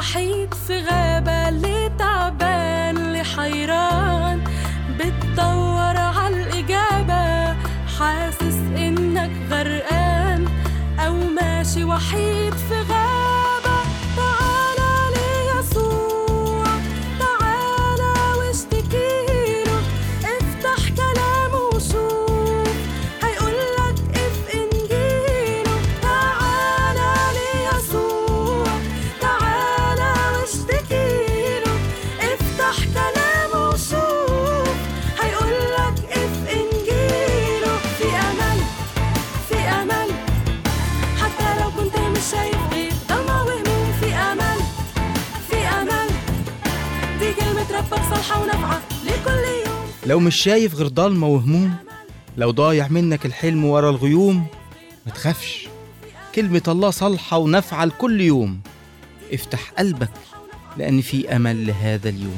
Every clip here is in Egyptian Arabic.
وحيد في غابة اللي تعبان اللي حيران بتدور عالإجابة حاسس إنك غرقان أو ماشي وحيد في غابة تعالى ليسوع تعالى واشتكيله افتح كلامه وشوف هيقولك اف انجيله تعالى ليسوع تعالى واشتكيله افتح كلامه وشوف هيقولك اف انجيله في امل في امل حتى لو كنت مش شايف غير ضلمة وهموم في امل في امل دي كلمة ربك صالحة ونافعة لكل يوم لو مش شايف غير ضلمة وهموم لو ضايع منك الحلم ورا الغيوم ما تخافش كلمة الله صالحة ونافعة لكل يوم افتح قلبك لأن في أمل لهذا اليوم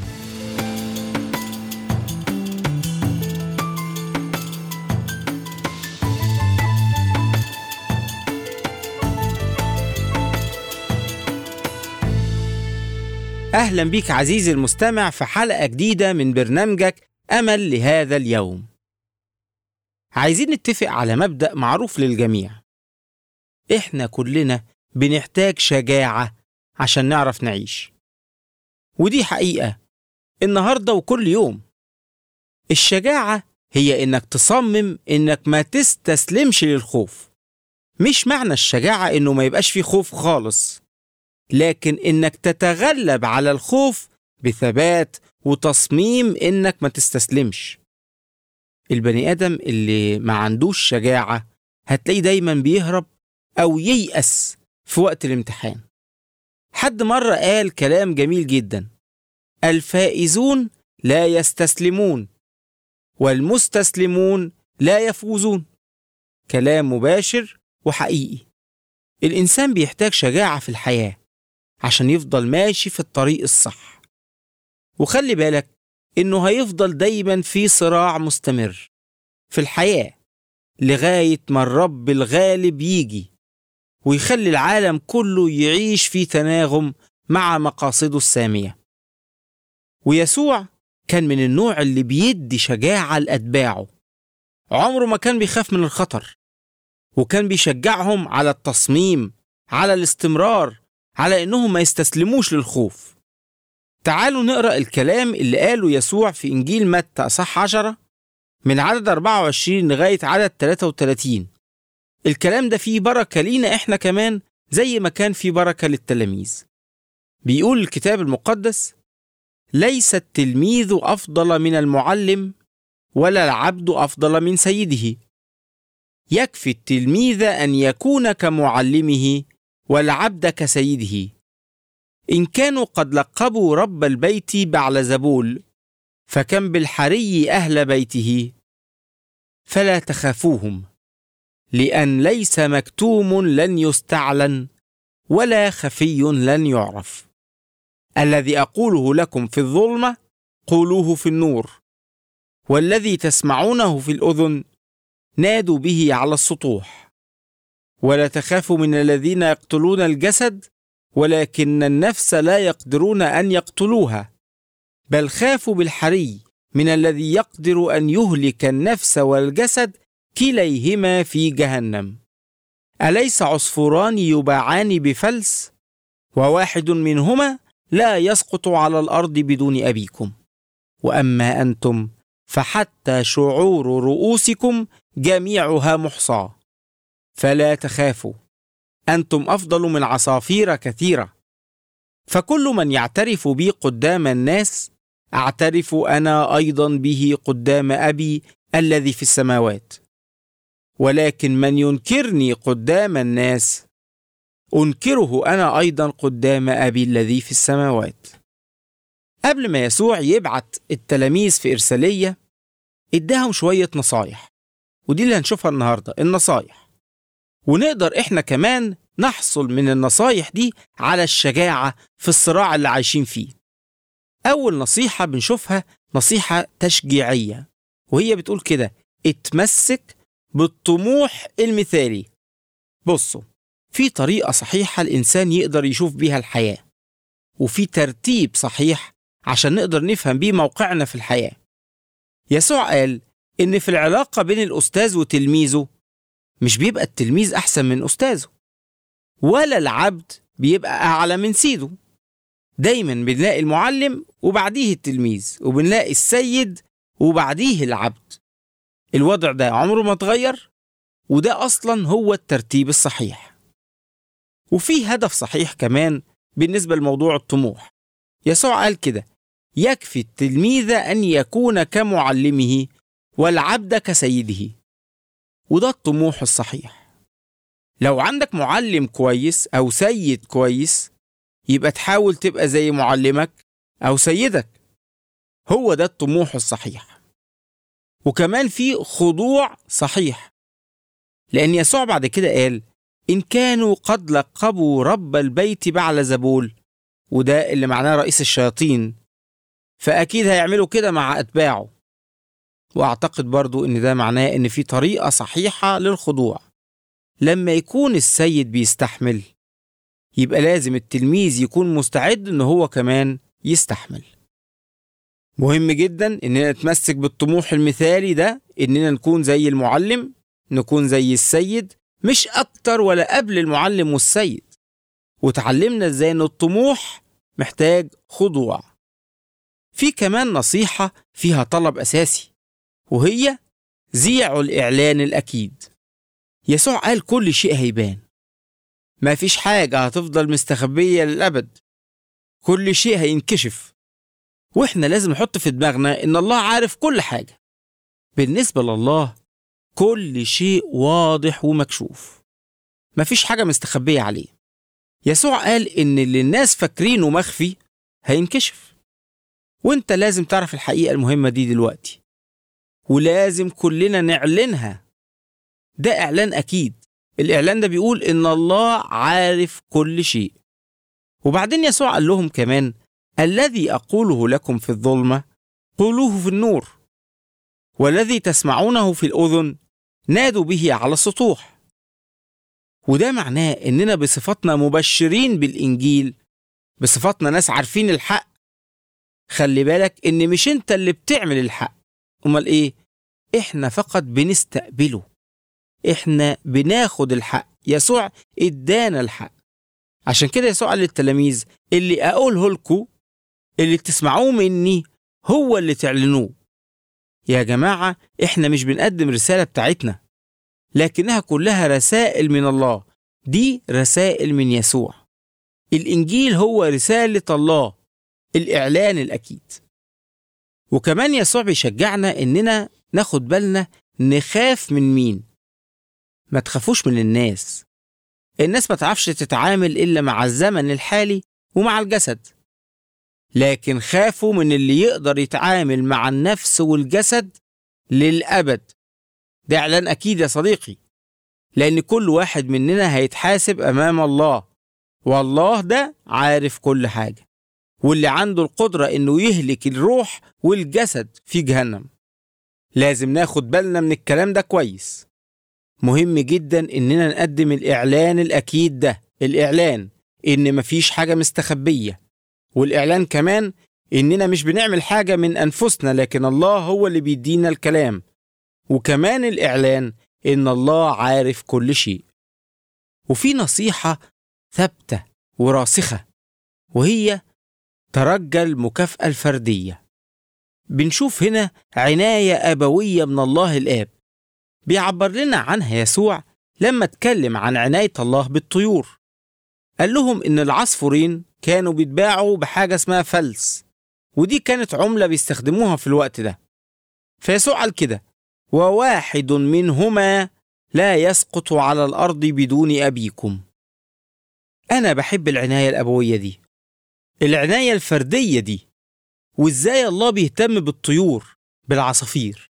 أهلا بيك عزيزي المستمع في حلقة جديدة من برنامجك أمل لهذا اليوم. عايزين نتفق على مبدأ معروف للجميع. إحنا كلنا بنحتاج شجاعة عشان نعرف نعيش. ودي حقيقة النهاردة وكل يوم. الشجاعة هي إنك تصمم إنك ما تستسلمش للخوف. مش معنى الشجاعة إنه ما يبقاش فيه خوف خالص. لكن انك تتغلب على الخوف بثبات وتصميم انك ما تستسلمش البني ادم اللي ما عندوش شجاعه هتلاقيه دايما بيهرب او ييأس في وقت الامتحان حد مره قال كلام جميل جدا الفائزون لا يستسلمون والمستسلمون لا يفوزون كلام مباشر وحقيقي الانسان بيحتاج شجاعه في الحياه عشان يفضل ماشي في الطريق الصح وخلي بالك انه هيفضل دايما في صراع مستمر في الحياة لغاية ما الرب الغالب يجي ويخلي العالم كله يعيش في تناغم مع مقاصده السامية ويسوع كان من النوع اللي بيدي شجاعة لأتباعه عمره ما كان بيخاف من الخطر وكان بيشجعهم على التصميم على الاستمرار على انهم ما يستسلموش للخوف تعالوا نقرا الكلام اللي قاله يسوع في انجيل متى اصح 10 من عدد 24 لغايه عدد 33 الكلام ده فيه بركه لينا احنا كمان زي ما كان فيه بركه للتلاميذ بيقول الكتاب المقدس ليس التلميذ افضل من المعلم ولا العبد افضل من سيده يكفي التلميذ ان يكون كمعلمه والعبد كسيده إن كانوا قد لقبوا رب البيت بعلزبول فكم بالحري أهل بيته فلا تخافوهم لأن ليس مكتوم لن يستعلن ولا خفي لن يعرف الذي أقوله لكم في الظلمة قولوه في النور والذي تسمعونه في الأذن نادوا به على السطوح ولا تخافوا من الذين يقتلون الجسد ولكن النفس لا يقدرون ان يقتلوها بل خافوا بالحري من الذي يقدر ان يهلك النفس والجسد كليهما في جهنم اليس عصفوران يباعان بفلس وواحد منهما لا يسقط على الارض بدون ابيكم واما انتم فحتى شعور رؤوسكم جميعها محصاه فلا تخافوا انتم افضل من عصافير كثيره فكل من يعترف بي قدام الناس اعترف انا ايضا به قدام ابي الذي في السماوات ولكن من ينكرني قدام الناس انكره انا ايضا قدام ابي الذي في السماوات قبل ما يسوع يبعت التلاميذ في ارساليه اداهم شويه نصايح ودي اللي هنشوفها النهارده النصايح ونقدر احنا كمان نحصل من النصايح دي على الشجاعة في الصراع اللي عايشين فيه. أول نصيحة بنشوفها نصيحة تشجيعية وهي بتقول كده اتمسك بالطموح المثالي. بصوا في طريقة صحيحة الإنسان يقدر يشوف بيها الحياة. وفي ترتيب صحيح عشان نقدر نفهم بيه موقعنا في الحياة يسوع قال إن في العلاقة بين الأستاذ وتلميذه مش بيبقى التلميذ أحسن من أستاذه ولا العبد بيبقى أعلى من سيده دايما بنلاقي المعلم وبعديه التلميذ وبنلاقي السيد وبعديه العبد الوضع ده عمره ما اتغير وده أصلا هو الترتيب الصحيح وفي هدف صحيح كمان بالنسبة لموضوع الطموح يسوع قال كده يكفي التلميذ أن يكون كمعلمه والعبد كسيده وده الطموح الصحيح لو عندك معلم كويس أو سيد كويس يبقى تحاول تبقى زي معلمك أو سيدك هو ده الطموح الصحيح وكمان في خضوع صحيح لأن يسوع بعد كده قال إن كانوا قد لقبوا رب البيت بعل زبول وده اللي معناه رئيس الشياطين فأكيد هيعملوا كده مع أتباعه وأعتقد برضو إن ده معناه إن في طريقة صحيحة للخضوع لما يكون السيد بيستحمل يبقى لازم التلميذ يكون مستعد إن هو كمان يستحمل مهم جدا إننا نتمسك بالطموح المثالي ده إننا نكون زي المعلم نكون زي السيد مش أكتر ولا قبل المعلم والسيد وتعلمنا إزاي إن الطموح محتاج خضوع في كمان نصيحة فيها طلب أساسي وهي زيعوا الإعلان الأكيد يسوع قال كل شيء هيبان ما فيش حاجة هتفضل مستخبية للأبد كل شيء هينكشف وإحنا لازم نحط في دماغنا إن الله عارف كل حاجة بالنسبة لله كل شيء واضح ومكشوف مفيش حاجة مستخبية عليه يسوع قال إن اللي الناس فاكرينه مخفي هينكشف وانت لازم تعرف الحقيقة المهمة دي دلوقتي ولازم كلنا نعلنها ده إعلان أكيد الإعلان ده بيقول إن الله عارف كل شيء وبعدين يسوع قال لهم كمان الذي أقوله لكم في الظلمة قولوه في النور والذي تسمعونه في الأذن نادوا به على السطوح وده معناه إننا بصفتنا مبشرين بالإنجيل بصفتنا ناس عارفين الحق خلي بالك إن مش أنت اللي بتعمل الحق أمال إيه؟ إحنا فقط بنستقبله إحنا بناخد الحق يسوع إدانا الحق عشان كده يسوع قال للتلاميذ اللي أقوله لكم اللي تسمعوه مني هو اللي تعلنوه يا جماعة إحنا مش بنقدم رسالة بتاعتنا لكنها كلها رسائل من الله دي رسائل من يسوع الإنجيل هو رسالة الله الإعلان الأكيد وكمان يسوع بيشجعنا إننا ناخد بالنا نخاف من مين ما تخافوش من الناس الناس ما تعرفش تتعامل إلا مع الزمن الحالي ومع الجسد لكن خافوا من اللي يقدر يتعامل مع النفس والجسد للأبد ده إعلان أكيد يا صديقي لأن كل واحد مننا هيتحاسب أمام الله والله ده عارف كل حاجة واللي عنده القدرة إنه يهلك الروح والجسد في جهنم لازم ناخد بالنا من الكلام ده كويس مهم جدا إننا نقدم الإعلان الأكيد ده الإعلان إن مفيش حاجة مستخبية والإعلان كمان إننا مش بنعمل حاجة من أنفسنا لكن الله هو اللي بيدينا الكلام وكمان الإعلان إن الله عارف كل شيء وفي نصيحة ثابتة وراسخة وهي ترجى المكافأة الفردية بنشوف هنا عناية أبوية من الله الآب بيعبر لنا عنها يسوع لما اتكلم عن عناية الله بالطيور قال لهم إن العصفورين كانوا بيتباعوا بحاجة اسمها فلس ودي كانت عملة بيستخدموها في الوقت ده فيسوع قال كده وواحد منهما لا يسقط على الأرض بدون أبيكم أنا بحب العناية الأبوية دي العناية الفردية دي وإزاي الله بيهتم بالطيور بالعصافير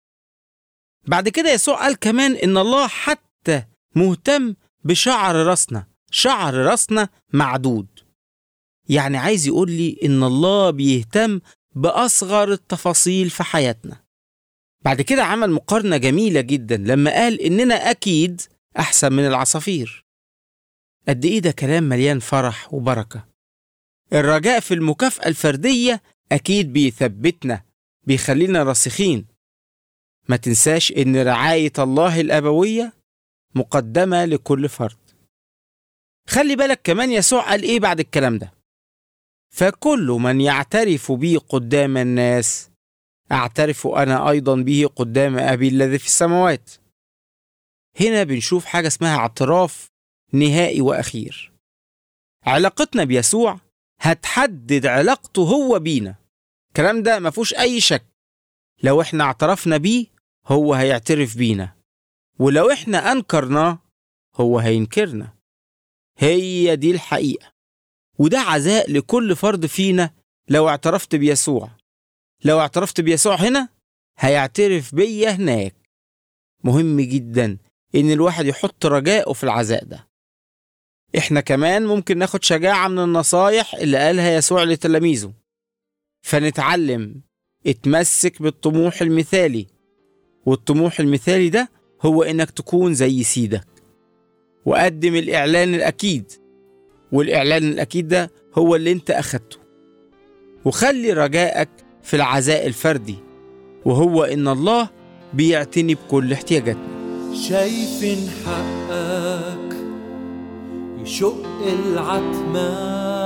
بعد كده يسوع قال كمان إن الله حتى مهتم بشعر راسنا شعر راسنا معدود يعني عايز يقول لي إن الله بيهتم بأصغر التفاصيل في حياتنا بعد كده عمل مقارنة جميلة جدا لما قال إننا أكيد أحسن من العصافير قد إيه ده كلام مليان فرح وبركة الرجاء في المكافأة الفردية أكيد بيثبتنا بيخلينا راسخين ما تنساش إن رعاية الله الأبوية مقدمة لكل فرد خلي بالك كمان يسوع قال إيه بعد الكلام ده فكل من يعترف بي قدام الناس أعترف أنا أيضا به قدام أبي الذي في السماوات هنا بنشوف حاجة اسمها اعتراف نهائي وأخير علاقتنا بيسوع هتحدد علاقته هو بينا الكلام ده ما فيهوش أي شك لو احنا اعترفنا بيه هو هيعترف بينا ولو احنا أنكرناه هو هينكرنا هي دي الحقيقة وده عزاء لكل فرد فينا لو اعترفت بيسوع لو اعترفت بيسوع هنا هيعترف بيا هناك مهم جدا ان الواحد يحط رجائه في العزاء ده احنا كمان ممكن ناخد شجاعة من النصايح اللي قالها يسوع لتلاميذه فنتعلم اتمسك بالطموح المثالي والطموح المثالي ده هو انك تكون زي سيدك وقدم الاعلان الاكيد والاعلان الاكيد ده هو اللي انت اخدته وخلي رجائك في العزاء الفردي وهو ان الله بيعتني بكل احتياجاتنا شايفين حقك يشق العتمة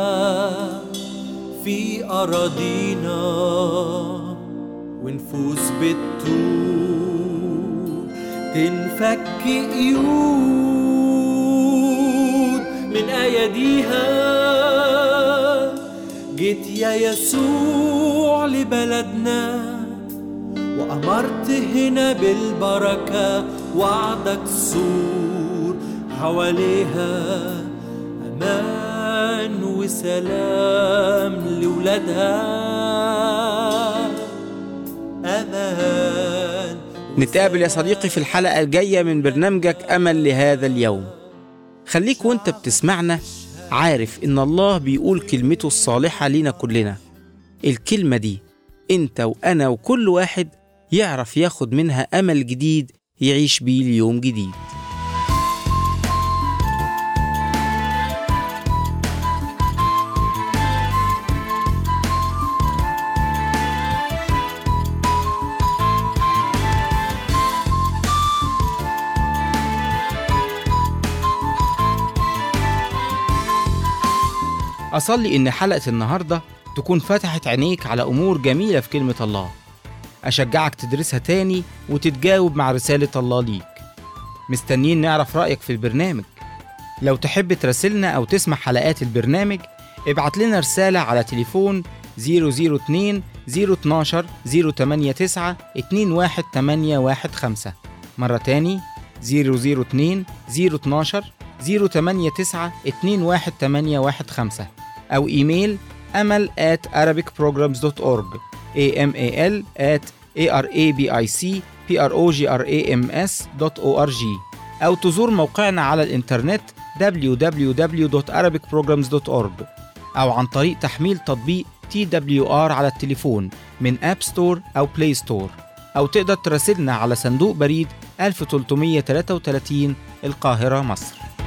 في أراضينا ونفوس بتطول تنفك قيود من أيديها جيت يا يسوع لبلدنا وأمرت هنا بالبركة وعدك سور حواليها أمان وسلام لولادها أمان نتقابل يا صديقي في الحلقة الجاية من برنامجك أمل لهذا اليوم خليك وانت بتسمعنا عارف إن الله بيقول كلمته الصالحة لينا كلنا الكلمة دي انت وأنا وكل واحد يعرف ياخد منها أمل جديد يعيش بيه ليوم جديد أصلي إن حلقة النهاردة تكون فتحت عينيك على أمور جميلة في كلمة الله أشجعك تدرسها تاني وتتجاوب مع رسالة الله ليك مستنيين نعرف رأيك في البرنامج لو تحب تراسلنا أو تسمع حلقات البرنامج ابعت لنا رسالة على تليفون 002 012 089 21815 مرة تاني 002 012 089 21815 أو إيميل أمل at arabicprograms.org amal at arabicprograms.org أو تزور موقعنا على الإنترنت www.arabicprograms.org أو عن طريق تحميل تطبيق TWR على التليفون من أب ستور أو بلاي ستور أو تقدر تراسلنا على صندوق بريد 1333 القاهرة مصر